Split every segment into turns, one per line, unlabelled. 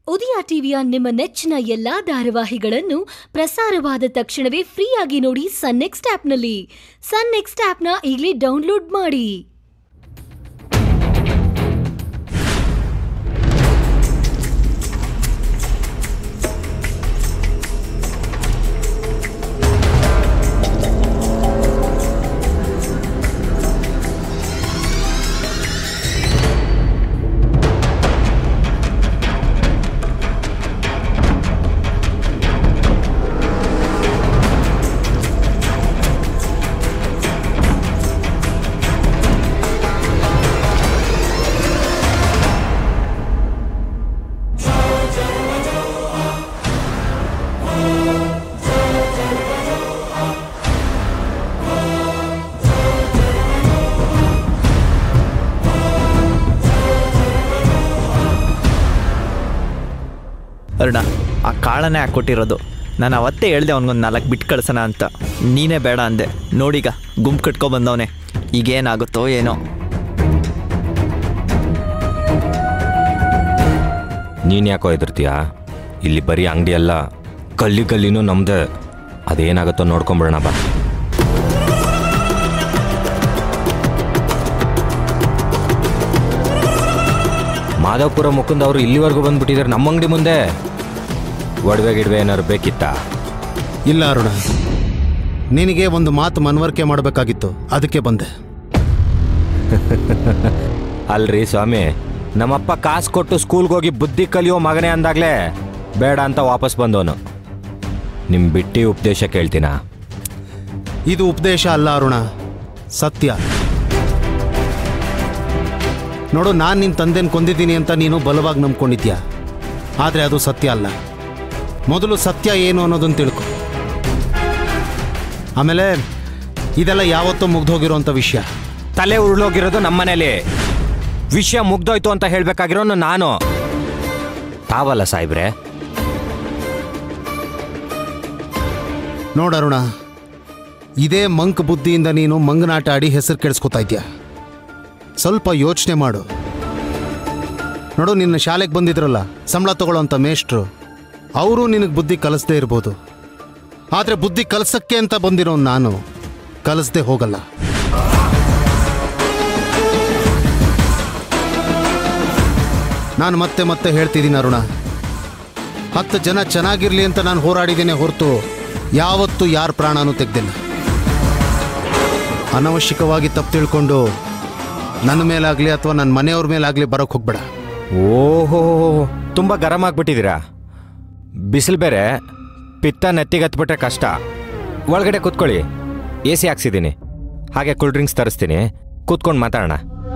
ಉದಯ ಟಿವಿಯ ನಿಮ್ಮ ನೆಚ್ಚಿನ ಎಲ್ಲಾ ಧಾರಾವಾಹಿಗಳನ್ನು ಪ್ರಸಾರವಾದ ತಕ್ಷಣವೇ ಫ್ರೀಯಾಗಿ ನೋಡಿ ಸನ್ ನೆಕ್ಸ್ಟ್ ಆಪ್ನಲ್ಲಿ ಸನ್ ನೆಕ್ಸ್ಟ್ ಆಪ್ನ ಈಗಲೇ ಡೌನ್ಲೋಡ್ ಮಾಡಿ
ಅರುಣ ಆ ಕಾಳನೇ ಹಾಕ್ಕೊಟ್ಟಿರೋದು ನಾನು ಅವತ್ತೇ ಹೇಳ್ದೆ ಅವ್ನಿಗೊಂದು ನಾಲ್ಕು ಬಿಟ್ಟು ಕಳ್ಸೋಣ ಅಂತ ನೀನೇ ಬೇಡ ಅಂದೆ ನೋಡೀಗ ಗುಂಪು ಕಟ್ಕೊ ಬಂದವನೆ ಈಗೇನಾಗುತ್ತೋ ಏನೋ
ನೀನು ಯಾಕೋ ಹೆದರ್ತೀಯ ಇಲ್ಲಿ ಬರೀ ಅಂಗಡಿ ಅಲ್ಲ ಗಲ್ಲಿ ಗಲ್ಲಿನೂ ನಮ್ದೆ ಅದೇನಾಗುತ್ತೋ ನೋಡ್ಕೊಂಬಿಡೋಣ ಬಾ ಮಾಧವಪುರ ಮುಕುಂದ್ ಅವರು ಇಲ್ಲಿವರೆಗೂ ಬಂದ್ಬಿಟ್ಟಿದ್ದಾರೆ ನಮ್ಮ ಅಂಗಡಿ ಮುಂದೆ ಒಡವೆ ಗಿಡವೆ ಏನಾದ್ರು ಬೇಕಿತ್ತಾ
ಇಲ್ಲ ಅರುಣ ನಿನಗೆ ಒಂದು ಮಾತು ಮನವರಿಕೆ ಮಾಡಬೇಕಾಗಿತ್ತು ಅದಕ್ಕೆ ಬಂದೆ
ಅಲ್ರಿ ಸ್ವಾಮಿ ನಮ್ಮಪ್ಪ ಕಾಸು ಕೊಟ್ಟು ಸ್ಕೂಲ್ಗೆ ಹೋಗಿ ಬುದ್ಧಿ ಕಲಿಯೋ ಮಗನೇ ಅಂದಾಗಲೇ ಬೇಡ ಅಂತ ವಾಪಸ್ ಬಂದವನು ನಿಮ್ಮ ಬಿಟ್ಟಿ ಉಪದೇಶ ಕೇಳ್ತೀನ
ಇದು ಉಪದೇಶ ಅಲ್ಲ ಅರುಣ ಸತ್ಯ ನೋಡು ನಾನು ನಿನ್ನ ತಂದೆನ ಕೊಂದಿದ್ದೀನಿ ಅಂತ ನೀನು ಬಲವಾಗಿ ನಂಬ್ಕೊಂಡಿದ್ಯಾ ಆದರೆ ಅದು ಸತ್ಯ ಅಲ್ಲ ಮೊದಲು ಸತ್ಯ ಏನು ಅನ್ನೋದನ್ನು ತಿಳ್ಕೊ ಆಮೇಲೆ ಇದೆಲ್ಲ ಯಾವತ್ತೂ ಮುಗ್ದೋಗಿರೋಂಥ ವಿಷಯ
ತಲೆ ಉರುಳೋಗಿರೋದು ನಮ್ಮನೇಲಿ ವಿಷಯ ಮುಗ್ದೋಯ್ತು ಅಂತ ಹೇಳ್ಬೇಕಾಗಿರೋನು ನಾನು ತಾವಲ್ಲ ಸಾಹೇಬ್ರೆ
ನೋಡರುಣ ಇದೇ ಮಂಕ್ ಬುದ್ಧಿಯಿಂದ ನೀನು ಮಂಗನಾಟ ಆಡಿ ಹೆಸರು ಕೆಡಿಸ್ಕೊತಾ ಇದ್ಯಾ ಸ್ವಲ್ಪ ಯೋಚನೆ ಮಾಡು ನೋಡು ನಿನ್ನ ಶಾಲೆಗೆ ಬಂದಿದ್ರಲ್ಲ ಸಂಬಳ ತಗೊಳ್ಳೋಂಥ ಮೇಷ್ಟ್ರು ಅವರು ನಿನಗೆ ಬುದ್ಧಿ ಕಲಿಸ್ದೇ ಇರ್ಬೋದು ಆದರೆ ಬುದ್ಧಿ ಕಲಿಸಕ್ಕೆ ಅಂತ ಬಂದಿರೋ ನಾನು ಕಲಿಸ್ದೇ ಹೋಗಲ್ಲ ನಾನು ಮತ್ತೆ ಮತ್ತೆ ಹೇಳ್ತಿದ್ದೀನಿ ಅರುಣ ಹತ್ತು ಜನ ಚೆನ್ನಾಗಿರ್ಲಿ ಅಂತ ನಾನು ಹೋರಾಡಿದ್ದೇನೆ ಹೊರತು ಯಾವತ್ತೂ ಯಾರ ಪ್ರಾಣನೂ ತೆಗ್ದಿಲ್ಲ ಅನವಶ್ಯಕವಾಗಿ ತಪ್ಪು ತಿಳ್ಕೊಂಡು ನನ್ನ ಮೇಲಾಗಲಿ ಅಥವಾ ನನ್ನ ಮನೆಯವ್ರ ಮೇಲಾಗಲಿ ಬರೋಕ್ಕೆ ಹೋಗ್ಬೇಡ
ಓಹೋ ತುಂಬ ಗರಂ ಆಗ್ಬಿಟ್ಟಿದ್ದೀರಾ ಬಿಸಿಲು ಬೇರೆ ಪಿತ್ತ ನೆತ್ತಿಗೆ ಹತ್ಬಿಟ್ರೆ ಕಷ್ಟ ಒಳಗಡೆ ಕೂತ್ಕೊಳ್ಳಿ ಎ ಸಿ ಹಾಕ್ಸಿದ್ದೀನಿ ಹಾಗೆ ಕೂಲ್ ಡ್ರಿಂಕ್ಸ್ ತರಿಸ್ತೀನಿ ಕೂತ್ಕೊಂಡು ಮಾತಾಡೋಣ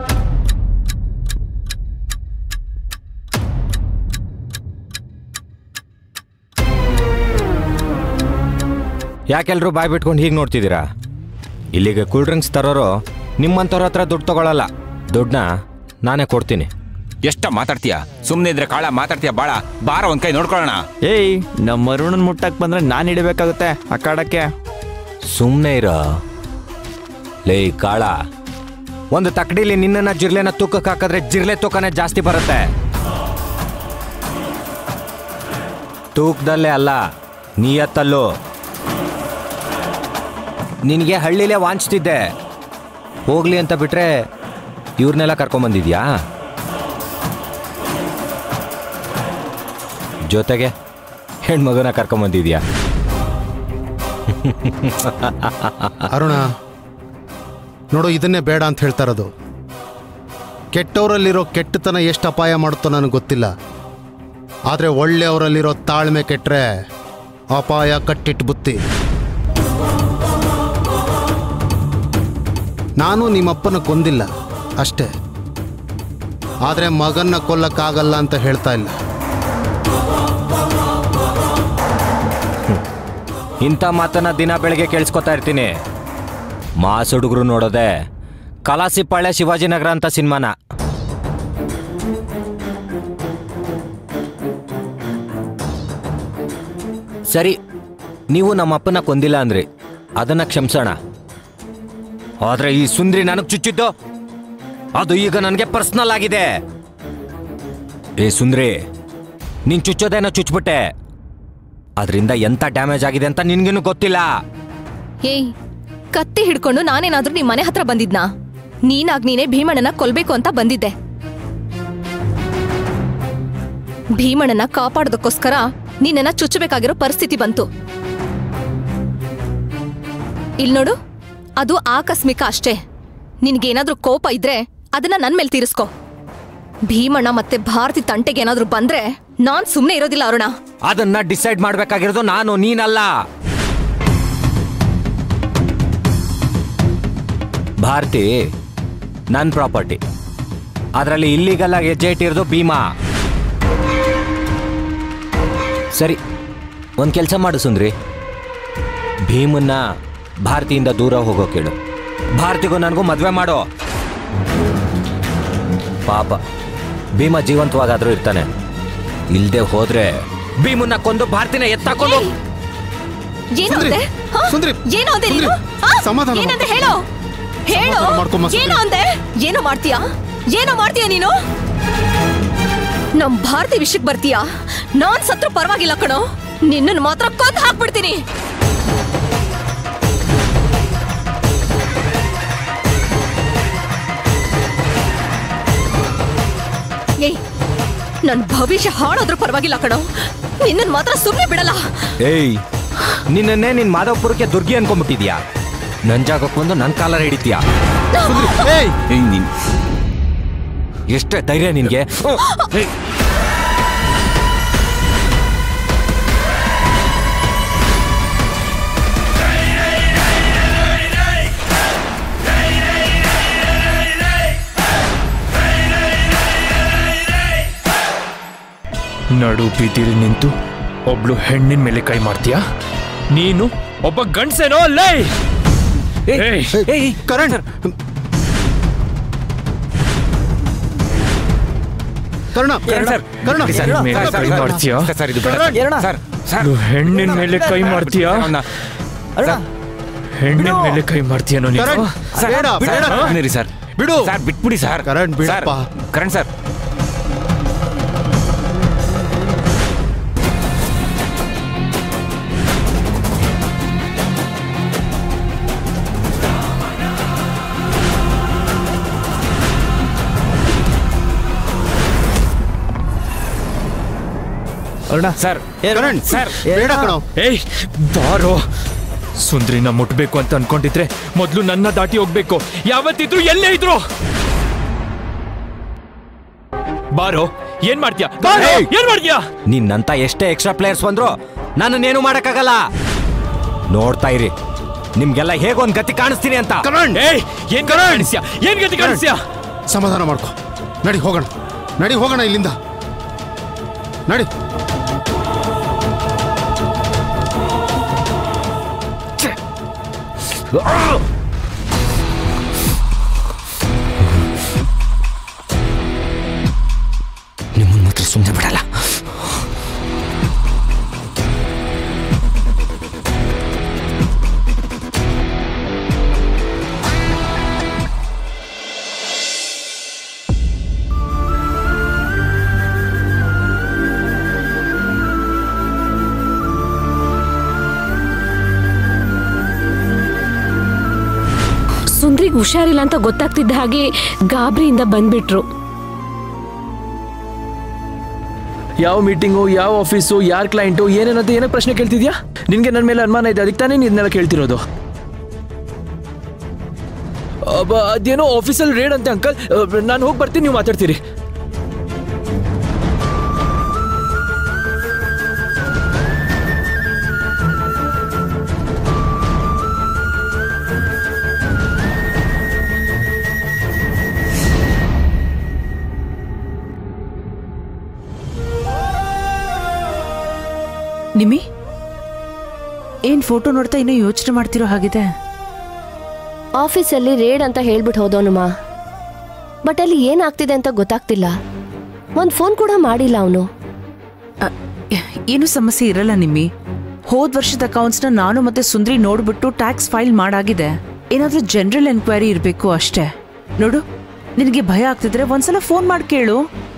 ಯಾಕೆಲ್ರೂ ಬಾಯ್ ಬಿಟ್ಕೊಂಡು ಹೀಗೆ ನೋಡ್ತಿದ್ದೀರಾ ಇಲ್ಲಿಗೆ ಕೂಲ್ ಡ್ರಿಂಕ್ಸ್ ತರೋರು ನಿಮ್ಮಂಥವ್ರ ಹತ್ರ ದುಡ್ಡು ತಗೊಳ್ಳಲ್ಲ ದುಡ್ಡನ್ನ ನಾನೇ ಕೊಡ್ತೀನಿ
ಎಷ್ಟ ಮಾತಾಡ್ತೀಯ ಸುಮ್ಮನೆ ಇದ್ರೆ ಕಾಳ ಮಾತಾಡ್ತೀಯ ಬಾಳ ಬಾರ ಒಂದ್ ಕೈ ನೋಡ್ಕೊಳ್ಳೋಣ
ಏಯ್ ನಮ್ಮ ಅರುಣನ್ ಮುಟ್ಟಕ್ಕೆ ಬಂದರೆ ನಾನು ಹಿಡಿಬೇಕಾಗುತ್ತೆ ಆ ಕಾಡಕ್ಕೆ
ಸುಮ್ಮನೆ ಇರೋ ಲೇ ಕಾಳ ಒಂದು ತಕಡಿಲಿ ನಿನ್ನನ್ನ ಜಿರ್ಲೆನ ತೂಕಕ್ಕೆ ಹಾಕಿದ್ರೆ ಜಿರ್ಲೆ ತೂಕನೇ ಜಾಸ್ತಿ ಬರುತ್ತೆ ತೂಕದಲ್ಲೇ ಅಲ್ಲ ನೀಯತ್ತಲ್ಲೂ ನಿನಗೆ ಹಳ್ಳಿಲೇ ವಾಂಚ್ತಿದ್ದೆ ಹೋಗ್ಲಿ ಅಂತ ಬಿಟ್ರೆ ಇವ್ರನ್ನೆಲ್ಲ ಕರ್ಕೊಂಬಂದಿದ್ಯಾ ಜೊತೆಗೆ ಹೆಣ್ಮಗುನ ಕರ್ಕೊಂಬಂದಿದ್ಯಾ
ಅರುಣ ನೋಡು ಇದನ್ನೇ ಬೇಡ ಅಂತ ಹೇಳ್ತಾ ಇರೋದು ಕೆಟ್ಟವರಲ್ಲಿರೋ ಕೆಟ್ಟತನ ಎಷ್ಟು ಅಪಾಯ ಮಾಡುತ್ತೋ ನನಗೆ ಗೊತ್ತಿಲ್ಲ ಆದರೆ ಒಳ್ಳೆಯವರಲ್ಲಿರೋ ತಾಳ್ಮೆ ಕೆಟ್ಟರೆ ಅಪಾಯ ಕಟ್ಟಿಟ್ಟು ಬುತ್ತಿ ನಾನು ನಿಮ್ಮಪ್ಪನ ಕೊಂದಿಲ್ಲ ಅಷ್ಟೇ ಆದರೆ ಮಗನ್ನ ಕೊಲ್ಲಕ್ಕಾಗಲ್ಲ ಅಂತ ಹೇಳ್ತಾ ಇಲ್ಲ
ಇಂಥ ಮಾತನ್ನ ದಿನ ಬೆಳಗ್ಗೆ ಕೇಳಿಸ್ಕೊತಾ ಇರ್ತೀನಿ ಮಾಸ್ ಹುಡುಗರು ನೋಡೋದೆ ಕಲಾಸಿಪಾಳ್ಯ ಶಿವಾಜಿನಗರ ಅಂತ ಸಿನಿಮಾನ ಸರಿ ನೀವು ನಮ್ಮ ಅಪ್ಪನ ಕೊಂದಿಲ್ಲ ಅಂದ್ರಿ ಅದನ್ನ ಕ್ಷಮಿಸೋಣ ಆದ್ರೆ ಈ ಸುಂದ್ರಿ ನನಗೆ ಚುಚ್ಚಿದ್ದು ಅದು ಈಗ ನನಗೆ ಪರ್ಸನಲ್ ಆಗಿದೆ ಏ ಸುಂದ್ರಿ ನೀನ್ ಚುಚ್ಚೋದೇನೋ ಚುಚ್ಬಿಟ್ಟೆ ಅದರಿಂದ ಎಂತ ಡ್ಯಾಮೇಜ್ ಆಗಿದೆ ಅಂತ ನಿನ್ಗೇನು ಗೊತ್ತಿಲ್ಲ
ಏಯ್ ಕತ್ತಿ ಹಿಡ್ಕೊಂಡು ನಾನೇನಾದ್ರೂ ನಿಮ್ ಮನೆ ಹತ್ರ ಬಂದಿದ್ನಾ ನೀನಾಗ್ ನೀನೇ ಭೀಮಣ್ಣನ ಕೊಲ್ಬೇಕು ಅಂತ ಬಂದಿದ್ದೆ ಭೀಮಣ್ಣನ ಕಾಪಾಡೋದಕ್ಕೋಸ್ಕರ ನಿನ್ನನ್ನ ಚುಚ್ಚಬೇಕಾಗಿರೋ ಪರಿಸ್ಥಿತಿ ಬಂತು ಇಲ್ ನೋಡು ಅದು ಆಕಸ್ಮಿಕ ಅಷ್ಟೇ ನಿನ್ಗೇನಾದ್ರೂ ಕೋಪ ಇದ್ರೆ ಅದನ್ನ ನನ್ ಮೇಲೆ ತೀರಿಸ್ಕೊ ಭೀಮಣ್ಣ ಮತ್ತೆ ಭಾರತಿ ತಂಟೆಗೆ ಏನಾದ್ರೂ ಬಂದ್ರೆ ನಾನ್ ಸುಮ್ನೆ ಇರೋದಿಲ್ಲ ಅರುಣ
ಅದನ್ನ ಡಿಸೈಡ್ ಮಾಡ್ಬೇಕಾಗಿರೋದು ನಾನು ನೀನಲ್ಲ ಭಾರತಿ ನನ್ನ ಪ್ರಾಪರ್ಟಿ ಅದರಲ್ಲಿ ಇಲ್ಲಿಗಲ್ಲ ಹೆಜ್ಜೆ ಇಟ್ಟಿರೋದು ಭೀಮಾ ಸರಿ ಒಂದು ಕೆಲಸ ಮಾಡು ಸುಂದ್ರಿ ಭೀಮನ್ನ ಭಾರತಿಯಿಂದ ದೂರ ಹೋಗೋ ಕೇಳು ಭಾರತಿಗೂ ನನಗೂ ಮದುವೆ ಮಾಡೋ ಪಾಪ ಭೀಮ ಜೀವಂತವಾಗಾದ್ರೂ ಇರ್ತಾನೆ ಇಲ್ದೆ ಹೋದ್ರೆ ಭೀಮನ್ನ ಕೊಂದು ಭಾರತಿನ ಎತ್ತಾಕೊಂಡು
ಏನು
ಸುಂದ್ರಿ,
ಅಂದೆ ಹ?
ಸುಂದ್ರಿ,
ಏನು ಅಂದೆ
ಸುಂದ್ರಿ,
ನೀನು ಹ?
ಸಮಾಧಾನ
ಏನಂದೆ
ಮಾಡ್ಕೊ.
ಹೇಳು ಹೇಳು
ಸಮಾಧಾನ ಮಾಡ್ಕೊಮ್ಮ, ಸುಂದ್ರಿ.
ಏನು ಅಂದೆ ಏನೋ ಮಾಡ್ತೀಯಾ ಏನೋ ಮಾಡ್ತೀಯಾ ನೀನು ನಮ್ ಭಾರತಿ ವಿಷಯಕ್ಕೆ ಬರ್ತೀಯಾ ನಾನ್ ಸತ್ರು ಪರವಾಗಿಲ್ಲ ಕಣೋ ನಿನ್ನನ್ನು ಮಾತ್ರ ಕೊಂದು ಹಾಕ್ಬಿಡ್ತೀನಿ ಏಯ್ ನನ್ ಭವಿಷ್ಯ ಹಾಳಾದ್ರೂ ಪರವಾಗಿಲ್ಲ ಕಣೋ ನಿನ್ನನ್ ಮಾತ್ರ ಸುಮ್ಮನೆ ಬಿಡಲ್ಲ
ಏಯ್ ನಿನ್ನನ್ನೇ ನಿನ್ ಮಾಧವಪುರಕ್ಕೆ ದುರ್ಗಿ ಅನ್ಕೊಂಡ್ಬಿಟ್ಟಿದ್ಯಾ ನನ್ ಜಾಗಕ್ಕೆ ಬಂದು ನನ್ ಕಾಲರ್ ಹಿಡಿತೀಯಾ ಏಯ್
ಏಯ್, ನೀನ್
ಎಷ್ಟೇ ಧೈರ್ಯ ನಿನ್ಗೆ
ಏಯ್,
ನಡು ಬೀದಿಲಿ ನಿಂತು ಒಬ್ಳು ಹೆಣ್ಣಿನ ಮೇಲೆ ಕೈ ಮಾಡ್ತೀಯಾ ನೀನು ಒಬ್ಬ ಗಂಡ್ಸೇನೋ ಲೇ ಏಯ್,
ಏಯ್
ಕರಣ್ ಕರ್ಣ
ಸರ್,
ಕರ್ಣ
ಸರ್,
ಮೇಲೆ
ಸರ್,
ಕೈ
ಸರ್,
ಮಾಡ್ತೀಯಾ?
ಸರ್, ಸರ್, ಇದು ಬೇಡ, ಸರ್.
ಎರಣ.
Sir, sir.
ನೀನು ಹೆಣ್ಣಿನ ಮೇಲೆ ಕೈ ಮಾಡ್ತೀಯಾ
ಅವ್ನ-
ಅರುಣ
ಹೆಣ್ಣಿನ ಮೇಲೆ ಕೈ ಮಾಡ್ತೀಯನೋ
ಕರಣ್
ನೀನು
ಸರ್,
ಬೇಡ
ಸರ್,
ಬೇಡ
ಸುಮ್ನಿರಿ ಸರ್
ಬಿಡು.
ಸರ್ ಬಿಟ್ಬಿಡಿ ಸರ್
ಕರಣ್, ಬಿಡಪ್ಪ.
Sir, Karan sir
Aruna
sir
Karan
sir
ಬೇಡ ಕಣೋ
ಏಯ್ ಬಾರೋ ಸುಂದ್ರಿನ ಮುಟ್ಬೇಕು ಅಂತ ಅನ್ಕೊಂಡಿದ್ರೆ ಮೊದ್ಲು ನನ್ನ ದಾಟಿ ಹೋಗ್ಬೇಕು ಯಾವತ್ತಿದ್ರು ಎಲ್ಲೇ ಇದ್ರು ಬಾರೋ ಏನ್ ಮಾಡ್ತೀಯಾ ಬಾರೋ
ಏಯ್!
ಏನ್ ಮಾಡ್ತೀಯಾ
ನಿನ್ನಂತ ಎಷ್ಟೇ ಎಕ್ಸ್ಟ್ರಾ ಪ್ಲೇಯರ್ಸ್ ಬಂದ್ರು ನನ್ನನ್ನೇನು ಮಾಡಕ್ಕಾಗಲ್ಲ ನೋಡ್ತಾ ಇರಿ ನಿಮ್ಗೆಲ್ಲ ಹೇಗೊಂದ್ ಗತಿ ಕಾಣಿಸ್ತೀನಿ ಅಂತ
ಕರಣ್
ಏಯ್ ಏನ್ ಗತಿ ಕಾಣಿಸ್ಯಾ ಏನ್ ಗತಿ ಕಾಣಿಸ್ಯಾ
ಸಮಾಧಾನ ಮಾಡ್ಕೊ ನಡಿ ಹೋಗೋಣ ನಡಿ ಹೋಗೋಣ ಇಲ್ಲಿಂದ ನಡಿ
ನಿಮ್ಮನ್ನ ಮಾತ್ರ ಸುಮ್ಮನೆ ಬಿಡಲ್ಲ
ಸುಂದ್ರಿಗೆ ಹುಷಾರಿಲ್ಲ ಅಂತ ಗೊತ್ತಾಗ್ತಿದ್ದ ಹಾಗೆ ಗಾಬರಿಯಿಂದ ಬಂದ್ಬಿಟ್ರು
ಯಾವ ಮೀಟಿಂಗು ಯಾವ ಆಫೀಸು ಯಾರ ಕ್ಲೈಂಟು ಏನೇನಂತ ಏನೋ ಪ್ರಶ್ನೆ ಕೇಳ್ತಿದ್ಯಾ ನಿನ್ಗೆ ನನ್ನ ಮೇಲೆ ಅನುಮಾನ ಇದೆ ಅದಕ್ಕೆ ತಾನೇ ಇದನ್ನೆಲ್ಲ ಕೇಳ್ತಿರೋದು ಅಬ್ಬ, ಅದೇನೋ ಆಫೀಸಲ್ಲಿ ರೇಡ್ ಅಂತೆ ಅಂಕಲ್ ನಾನು ಹೋಗಿ ಬರ್ತೀನಿ ನೀವು ಮಾತಾಡ್ತೀರಿ
ನಿಮ್ಮಿ ಏನ್ ಫೋಟೋ ನೋಡ್ತಾ ಇನ್ನೂ ಯೋಚನೆ ಮಾಡ್ತಿರೋ ಹಾಗಿದೆ
ಆಫೀಸಲ್ಲಿ ರೇಡ್ ಅಂತ ಹೇಳ್ಬಿಟ್ಟು ಹೋದವನುಮ ಬಟ್ ಅಲ್ಲಿ ಏನಾಗ್ತಿದೆ ಅಂತ ಗೊತ್ತಾಗ್ತಿಲ್ಲ ಒಂದು ಫೋನ್ ಕೂಡ ಮಾಡಿಲ್ಲ ಅವನು
ಅ, ಏನು ಸಮಸ್ಯೆ ಇರಲ್ಲ ನಿಮ್ಮಿ ಹೋದ್ ವರ್ಷದ ಅಕೌಂಟ್ಸ್ನ ನಾನು ಮತ್ತೆ ಸುಂದ್ರಿ ನೋಡ್ಬಿಟ್ಟು ಟ್ಯಾಕ್ಸ್ ಫೈಲ್ ಮಾಡಾಗಿದೆ ಏನಾದ್ರೂ ಜನರಲ್ ಎನ್ಕ್ವೈರಿ ಇರಬೇಕು ಅಷ್ಟೇ ನೋಡು ನಿನಗೆ ಭಯ ಆಗ್ತಿದ್ರೆ ಒಂದ್ಸಲ ಫೋನ್ ಮಾಡಿ ಕೇಳು